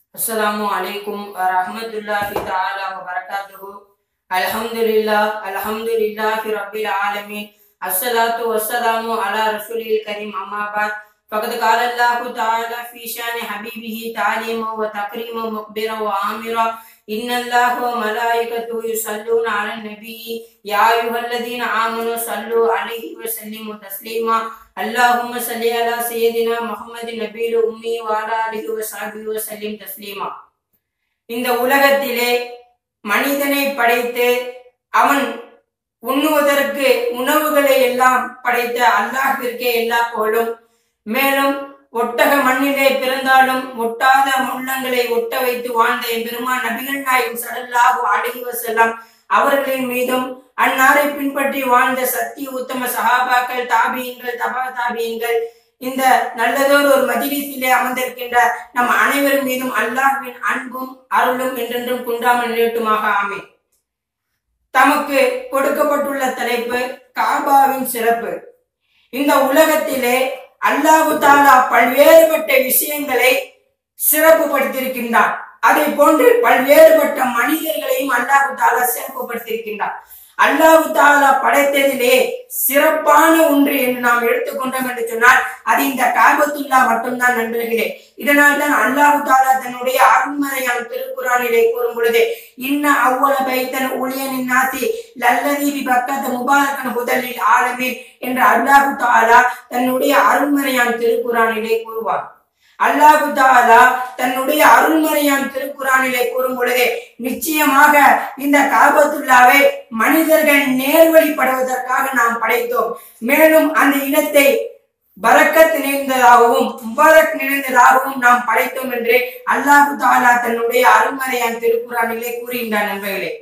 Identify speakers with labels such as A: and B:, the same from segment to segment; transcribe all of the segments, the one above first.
A: அஸ்ஸலாமு அலைக்கும் வரஹ்மத்துல்லாஹி தஆலா வ பரகாத்துஹு அல்ஹம்துலில்லாஹ் அல்ஹம்துலில்லாஹி ரப்பில் ஆலமீன் அஸ்ஸலாத்து வஸ்ஸலாமு அலா ரசூலில் கரீம் அம்மா பாத் فقد قال الله تعالى في شان حبيبه تعليما وتكريما مقبرا وآمرا إن الله وملائكته يصلون على النبي يا أيها الذين آمنوا صلوا عليه وسلموا تسليما اللهم صل على سيدنا محمد النبي الأمي وعلى آله وصحبه وسلم تسليما இந்த உலகத்திலே மனிதனை படைத்து அவன் உண்ணுவதற்கு உணவுகளை எல்லாம் படைத்த அல்லாஹ்விற்கே எல்லா போலும் மேலும் ஒட்டக மண்ணிலே பிறந்தாலும் ஒட்டாத உள்ளங்களை ஒட்ட வைத்து வாழ்ந்த என் பெருமான் நபிகள் நாயகம் சடல்லாஹு அழகி வசல்லாம் அவர்களின் மீதும் அந்நாரை பின்பற்றி வாழ்ந்த சத்திய உத்தம சஹாபாக்கள் தாபியங்கள் தபா தாபியங்கள் இந்த நல்லதோர் ஒரு மஜிலிஸிலே அமர்ந்திருக்கின்ற நம் அனைவரும் மீதும் அல்லாஹ்வின் அன்பும் அருளும் என்றென்றும் குன்றாமல் நிலட்டுமாக ஆமே தமக்கு கொடுக்கப்பட்டுள்ள தலைப்பு காபாவின் சிறப்பு இந்த உலகத்திலே அல்லாஹு தாலா பல்வேறுபட்ட விஷயங்களை சிறப்புப்படுத்தியிருக்கின்றான் அதை போன்று பல்வேறுபட்ட மனிதர்களையும் அல்லாஹு தாலா சிறப்புப்படுத்தியிருக்கின்றான் அல்லாஹு தாலா படைத்ததிலே சிறப்பான ஒன்று என்று நாம் எடுத்துக்கொண்டோம் என்று சொன்னால் அது இந்த காபத்துல்லா மட்டும்தான் நண்பர்களே இதனால் தான் அல்லாஹு தாலா தன்னுடைய அருண்மறையால் திருக்குறானிலே கூறும் பொழுது இன்ன அவ்வள பைத்தன் உளியனின் நாசி லல்லதி பி பக்கத்து முபாரக்கன் முதலில் ஆலமீன் என்று அல்லாஹு தாலா தன்னுடைய அருண்மறையான் திருக்குறானிலே கூறுவார் அல்லாஹு தாலா தன்னுடைய அருள்மறையான் திருக்குறானிலே கூறும் பொழுது நிச்சயமாக இந்த காபத்துல்லாவை மனிதர்கள் நேர்வழிப்படுவதற்காக நாம் படைத்தோம் மேலும் அந்த இடத்தை பரக்கத் நிறைந்ததாகவும் முபாரக் நிறைந்ததாகவும் நாம் படைத்தோம் என்று அல்லாஹு தாலா தன்னுடைய அருள்மறையான் திருக்குறானிலே கூறுகின்றார் நண்பர்களே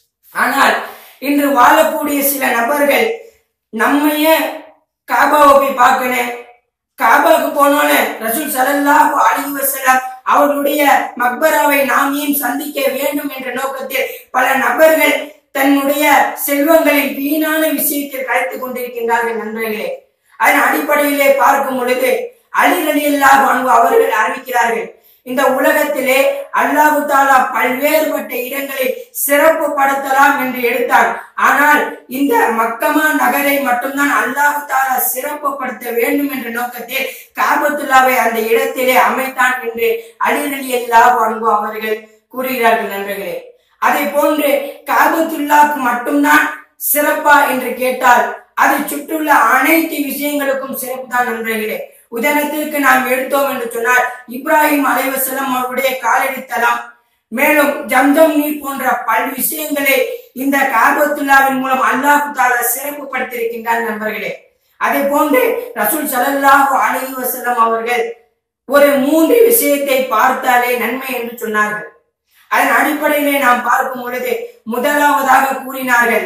A: ஆனால் இன்று வாழக்கூடிய சில நபர்கள் நம்மையே காபாவை போய் பார்க்கணும் காபாவுக்கு போனோன்னு ரசூல் சலல்லாஹு அலைஹி வஸல்லம் அவர்களுடைய மக்பராவை நாம் ஏன் சந்திக்க வேண்டும் என்ற நோக்கத்தில் பல நபர்கள் தன்னுடைய செல்வங்களில் வீணான விஷயத்தில் கலைத்துக் கொண்டிருக்கின்றார்கள் நண்பர்களே அதன் அடிப்படையிலே பார்க்கும் பொழுது அலி ரலியல்லாஹு அன்ஹு அவர்கள் அறிவிக்கிறார்கள் இந்த உலகத்திலே அல்லாஹு தாலா பல்வேறுபட்ட இடங்களில் சிறப்பு படுத்தலாம் என்று எடுத்தார் ஆனால் இந்த மக்கமா நகரை மட்டும்தான் அல்லாஹு தாலா சிறப்புப்படுத்த வேண்டும் என்ற நோக்கத்தில் காபத்துல்லாவை அந்த இடத்திலே அமைத்தான் என்று அலிரலி அல்லாஹு அன்பு அவர்கள் கூறுகிறார்கள் நண்பர்களே அதை போன்று காபத்துல்லாவுக்கு மட்டும்தான் சிறப்பா என்று கேட்டால் அதை சுற்றுள்ள அனைத்து விஷயங்களுக்கும் சிறப்பு தான் நண்பர்களே உதாரணத்திற்கு நாம் எடுத்தோம் என்று சொன்னால் இப்ராஹிம் அலைவசலம் அவருடைய காலடி தலம் மேலும் ஜம்ஜம் நீர் போன்ற பல் விஷயங்களை இந்த காபத்துல்லாவின் மூலம் அல்லாஹு தாலா சிறப்புப்படுத்தியிருக்கின்றார் நண்பர்களே அதே போன்று ரசூல் சலல்லாஹு அலைஹி வசல்லம் அவர்கள் ஒரு மூன்று விஷயத்தை பார்த்தாலே நன்மை என்று சொன்னார்கள் அதன் அடிப்படையிலே நாம் பார்க்கும் பொழுது முதலாவதாக கூறினார்கள்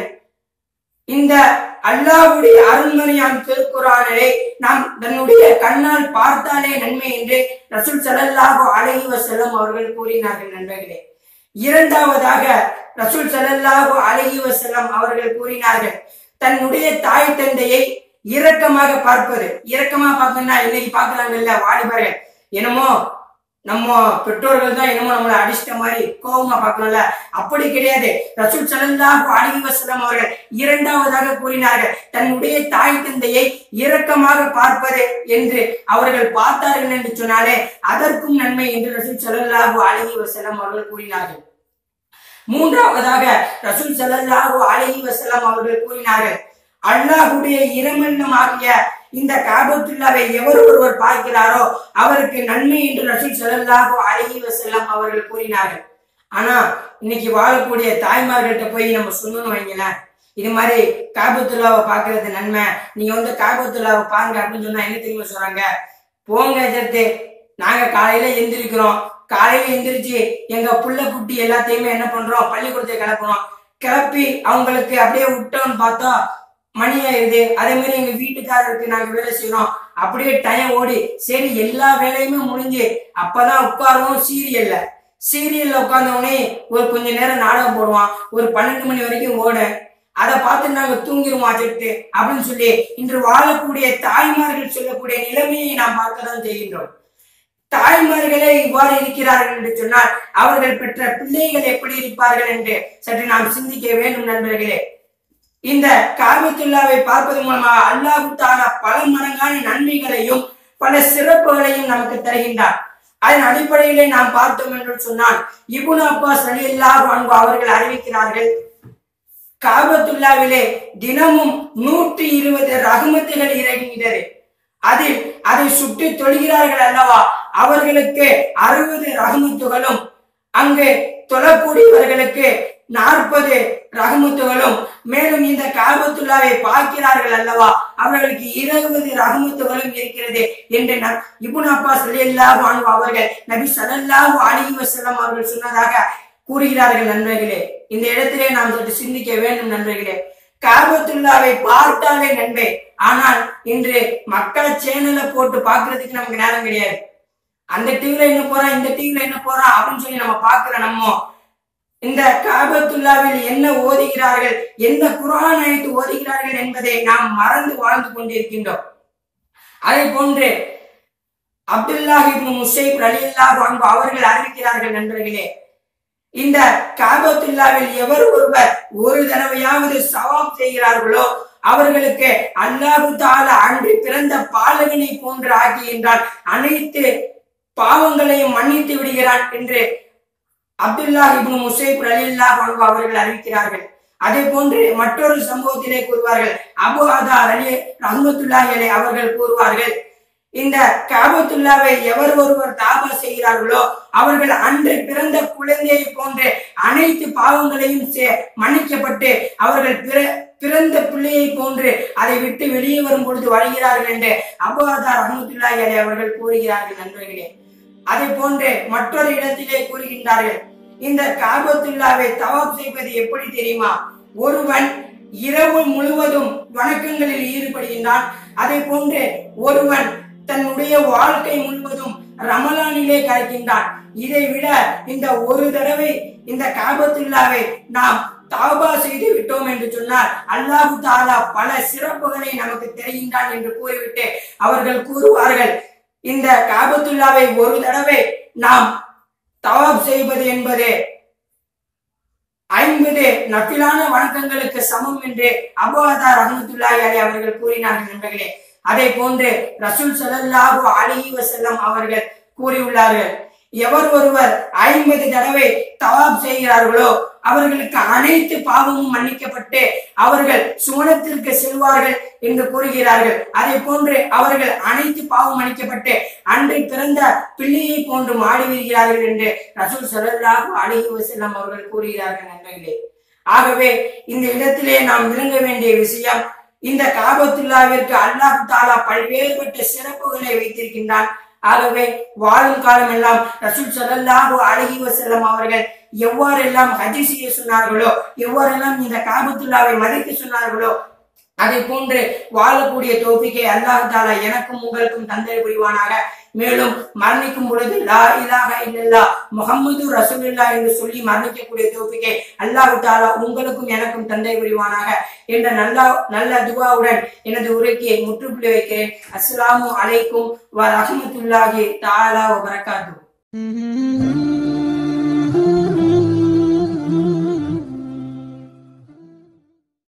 A: இந்த அல்லாஹ்வுடைய அருண்மறையான் திருக்குறானரை நாம் தன்னுடைய கண்ணால் பார்த்தாலே நன்மை என்று ரசூல் சலல்லாஹு அலைஹி வஸல்லம் அவர்கள் கூறினார்கள் நண்பர்களே இரண்டாவதாக ரசூல் சலல்லாஹு அலைஹி வஸல்லம் அவர்கள் கூறினார்கள் தன்னுடைய தாய் தந்தையை இரக்கமாக பார்ப்பது இரக்கமா பார்க்கணும்னா இன்னைக்கு பார்க்கலாங்கல்ல வாலிபர்கள் என்னமோ நம்ம பெற்றோர்கள் தான் என்னமோ நம்மளை அடிச்சிட்ட மாதிரி கோபமா பார்க்கணும்ல அப்படி கிடையாது ரசூல் சலல்லாஹு அலைஹி வஸல்லம் அவர்கள் இரண்டாவதாக கூறினார்கள் தன்னுடைய தாய் தந்தையை இரக்கமாக பார்ப்பது என்று அவர்கள் பார்த்தார்கள் என்று சொன்னாலே அதற்கும் நன்மை என்று ரசூல் சலல்லாஹு அலைஹி வஸல்லம் அவர்கள் கூறினார்கள் மூன்றாவதாக ரசூல் சலல்லாஹு அலைஹி வஸல்லம் அவர்கள் கூறினார்கள் அல்லாஹுடைய இரமன்னமாகிய இந்த காபத்துல்லாவை எவர் ஒருவர் பார்க்கிறாரோ அவருக்கு நன்மை என்று ரசூல் சலல்லாஹு அலைஹி வஸல்லம் அவர்கள் கூறினார்கள் ஆனா இன்னைக்கு வாழக்கூடிய தாய்மார்கள்ட்ட போய் நம்ம சொல்லணும் வைங்களேன் இது மாதிரி காபத்துல்லாவை பார்க்கறது நன்மை நீங்க வந்து காபத்துல்லாவை பாருங்க அப்படின்னு சொன்னா என்ன தெரியுமா சொல்றாங்க போங்க எதிர்த்து நாங்க காலையில எந்திரிக்கிறோம் காலையில எந்திரிச்சு எங்க புள்ள குட்டி எல்லாத்தையுமே என்ன பண்றோம் பள்ளிக்கூடத்தை கிளப்புறோம் கிளப்பி அவங்களுக்கு அப்படியே விட்டோம்னு பார்த்தா மணி ஆயிருது அதே மாதிரி எங்க வீட்டுக்காரருக்கு நாங்க வேலை செய்யறோம் அப்படியே டைம் ஓடி சரி எல்லா வேலையுமே முடிஞ்சு அப்பதான் உட்காருவோம் சீரியல்ல சீரியல்ல உட்கார்ந்த உடனே ஒரு கொஞ்ச நேரம் நாடகம் போடுவான் ஒரு பன்னெண்டு மணி வரைக்கும் ஓட அதை பார்த்து நாங்க தூங்கிடுவோம் அஜெக்ட் அப்படின்னு சொல்லி இன்று வாழக்கூடிய தாய்மார்கள் சொல்லக்கூடிய நிலைமையை நாம் பார்க்க தான் செய்கின்றோம்
B: தாய்மார்களே இவ்வாறு இருக்கிறார்கள் என்று சொன்னால் அவர்கள் பெற்ற பிள்ளைகள் எப்படி இருப்பார்கள் என்று சற்று நாம் சிந்திக்க வேண்டும் நண்பர்களே இந்த காபத்துல்லாவை பார்ப்பது மூலமாக அல்லாஹு தாலா பல மடங்கான நன்மைகளையும் பல சிறப்புகளையும் நமக்கு தருகின்றார் அதன் அடிப்படையிலே நாம் பார்த்தோம் என்று சொன்னால் இபுன் அப்பாஸ் அலி அல்லாஹ் அவர்கள் அறிவிக்கிறார்கள் காபத்துல்லாவிலே தினமும் நூற்றி இருபது ரகுமத்துகள் இறங்குகிறது அதில் அதை சுற்றி தொழுகிறார்கள் அல்லவா அவர்களுக்கு அறுபது ரகுமத்துகளும் அங்கு தொழக்கூடியவர்களுக்கு நாற்பது ரகுமத்துகளும் மேலும் இந்த காபத்துல்லாவை பார்க்கிறார்கள் அல்லவா அவர்களுக்கு இருபது ரகுமத்துகளும் இருக்கிறது என்று ந- இப்னு அப்பாஸ் ரலியல்லாஹு அன்ஹு அவர்கள் நபி ஸல்லல்லாஹு அலைஹி வஸல்லம் அவர்கள் சொன்னதாக கூறுகிறார்கள் நண்பர்களே இந்த இடத்திலே நாம் சற்று சிந்திக்க வேண்டும் நண்பர்களே காபத்துல்லாவை பார்த்தாலே நண்பே ஆனால் இன்று மக்கள் சேனலை போட்டு பார்க்கிறதுக்கு நமக்கு நேரம் கிடையாது அந்த டிவில என்ன போறா இந்த டிவில என்ன போறா அப்படின்னு சொல்லி நம்ம பார்க்கிற நம்ம இந்த காபத்துல்லாவில் என்ன ஓதுகிறார்கள் என்ன குரான் அழைத்து ஓதுகிறார்கள் என்பதை நாம் மறந்து வாழ்ந்து கொண்டிருக்கின்றோம் அதே போன்று அப்துல்லாஹ் இப்னு முஷைப் ரலியல்லாஹு அன்ஹு அவர்கள் அறிவிக்கிறார்கள் நண்பர்களே இந்த காபத்துல்லாவில் எவர் ஒருவர் ஒரு தடவையாவது சவாப் செய்கிறார்களோ அவர்களுக்கு அல்லாஹு தாலா அன்று பிறந்த பாலகனை போன்று ஆக்குகின்றான் அனைத்து பாவங்களையும் மன்னித்து விடுகிறான் என்று அப்துல்லாஹ் இப்னு முசைப் ரலியல்லாஹு அன்ஹு அவர்கள் அறிவிக்கிறார்கள் அதே போன்று மற்றொரு சம்பவத்திலே கூறுவார்கள் அபு அதா அலி ரஹ்மத்துல்லாஹி அலைஹி அவர்கள் கூறுவார்கள் இந்த காபத்துல்லாவை எவர் ஒருவர் தாபா செய்கிறார்களோ அவர்கள் அன்று பிறந்த குழந்தையை போன்று அனைத்து பாவங்களையும் சே- மன்னிக்கப்பட்டு அவர்கள் பிற பிறந்த பிள்ளையை போன்று அதை விட்டு வெளியே வரும் பொழுது வருகிறார்கள் என்று அபுஹதா ரஹமத்துல்லாஹி அலைஹி அவர்கள் கூறுகிறார்கள் நண்பர்களே அதை போன்று மற்றொரு இடத்திலே கூறுகின்றார்கள் இந்த காபத்துல்லாவை தவாப் செய்வது எப்படி தெரியுமா ஒருவன் இரவு முழுவதும் வணக்கங்களில் ஈடுபடுகின்றான் அதே போன்று ஒருவன் தன்னுடைய வாழ்க்கை முழுவதும் ரமலானிலே கழிக்கின்றான் இதை விட இந்த ஒரு தடவை இந்த காபத்துல்லாவை நாம் தாபா செய்து விட்டோம் என்று சொன்னால் அல்லாஹு தாலா பல சிறப்புகளை நமக்கு தெரிகின்றான் என்று கூறிவிட்டு அவர்கள் கூறுவார்கள் இந்த காபத்துல்லாவை ஒரு தடவை நாம் தவாப் செய்வது என்பது ஐம்பது நபிலான வணக்கங்களுக்கு சமம் என்று அபுஹதா ரஹமத்துல்லாஹி அலைஹி அவர்கள் கூறினார்கள் நண்பர்களே அதே போன்று ரசூல் ஸல்லல்லாஹு அலைஹி வஸல்லம் அவர்கள் கூறியுள்ளார்கள் எவர் ஒருவர் ஐம்பது தடவை தவாப் செய்கிறார்களோ அவர்களுக்கு அனைத்து பாவமும் மன்னிக்கப்பட்டு அவர்கள் சுவனத்திற்கு செல்வார்கள் என்று கூறுகிறார்கள் அதே போன்று அவர்கள் அனைத்து பாவம் மன்னிக்கப்பட்டு அன்று பிறந்த பிள்ளையை போன்று மாடி வருகிறார்கள் என்று ரசூல் ஸல்லல்லாஹு அலைஹி வஸல்லம் அவர்கள் கூறுகிறார்கள் நண்பர்களே ஆகவே இந்த இடத்திலே நாம் விளங்க வேண்டிய விஷயம் இந்த காபத்துல்லாவிற்கு அல்லாஹ் தாலா பல்வேறுபட்ட சிறப்புகளை வைத்திருக்கின்றான் ஆகவே வாழும் காலம் எல்லாம் ரசூல் ஸல்லல்லாஹு அலைஹி வஸல்லம் அவர்கள் எவ்வாறெல்லாம் ஹஜ் செய்ய சொன்னார்களோ எவ்வாறெல்லாம் இந்த காபத்துல்லாவை மதிக்க சொன்னார்களோ அதை போன்று வாழக்கூடிய தோப்பிக்கை அல்லாஹ் தாலா எனக்கும் உங்களுக்கும் தந்தை புரிவானாக மேலும் மரணிக்கும் பொழுது லா இலாஹ இல்லல்லா முகம்மது ரசூலுல்லா என்று சொல்லி மரணிக்கக்கூடிய தோப்பிக்கை அல்லாஹ் தாலா உங்களுக்கும் எனக்கும் தந்தை புரிவானாக என்ற நல்ல நல்ல துவாவுடன் எனது உரைக்கு முற்றுப்புள்ளி வைக்கிறேன் அஸ்ஸலாமு அலைக்கும் வ ரஹ்மத்துல்லாஹி தாலா வ பரகாத்துஹு
C: Mm-hmm.